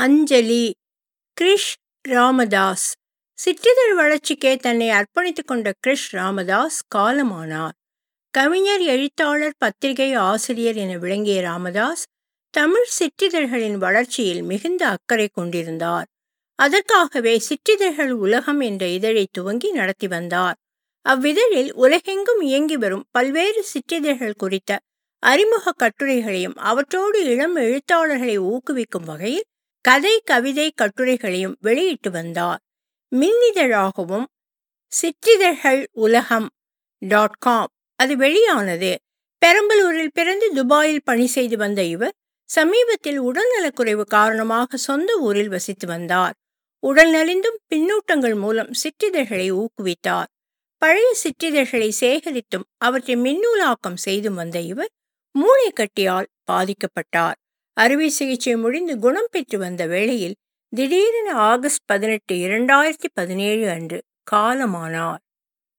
அஞ்சலி கிரிஷ் ராமதாஸ் சிற்றிதழ் வளர்ச்சிக்கே தன்னை அர்ப்பணித்துக் கொண்ட கிரிஷ் ராமதாஸ் காலமானார் கவிஞர் எழுத்தாளர் பத்திரிகை ஆசிரியர் என விளங்கிய ராமதாஸ் தமிழ் சிற்றிதழ்களின் வளர்ச்சியில் மிகுந்த அக்கறை கொண்டிருந்தார் அதற்காகவே சிற்றிதழ்கள் உலகம் என்ற இதழை துவங்கி நடத்தி வந்தார் அவ்விதழில் உலகெங்கும் இயங்கி வரும் பல்வேறு சிற்றிதழ்கள் குறித்த அறிமுக கட்டுரைகளையும் அவற்றோடு இளம் எழுத்தாளர்களை ஊக்குவிக்கும் வகையில் கதை கவிதை கட்டுரைகளையும் வெளியிட்டு வந்தார் மின்னிதழாகவும் சிற்றிதழ்கள் உலகம் டாட் காம் அது வெளியானது பெரம்பலூரில் பிறந்து துபாயில் பணி செய்து வந்த இவர் சமீபத்தில் உடல்நலக்குறைவு காரணமாக சொந்த ஊரில் வசித்து வந்தார் உடல் நலிந்தும் பின்னூட்டங்கள் மூலம் சிற்றிதழ்களை ஊக்குவித்தார் பழைய சிற்றிதழ்களை சேகரித்தும் அவற்றை மின்னூலாக்கம் செய்தும் வந்த இவர் மூளைக்கட்டியால் பாதிக்கப்பட்டார் அறுவை சிகிச்சை முடிந்து குணம் பெற்று வந்த வேளையில் திடீரென ஆகஸ்ட் பதினெட்டு இரண்டாயிரத்தி பதினேழு அன்று காலமானார்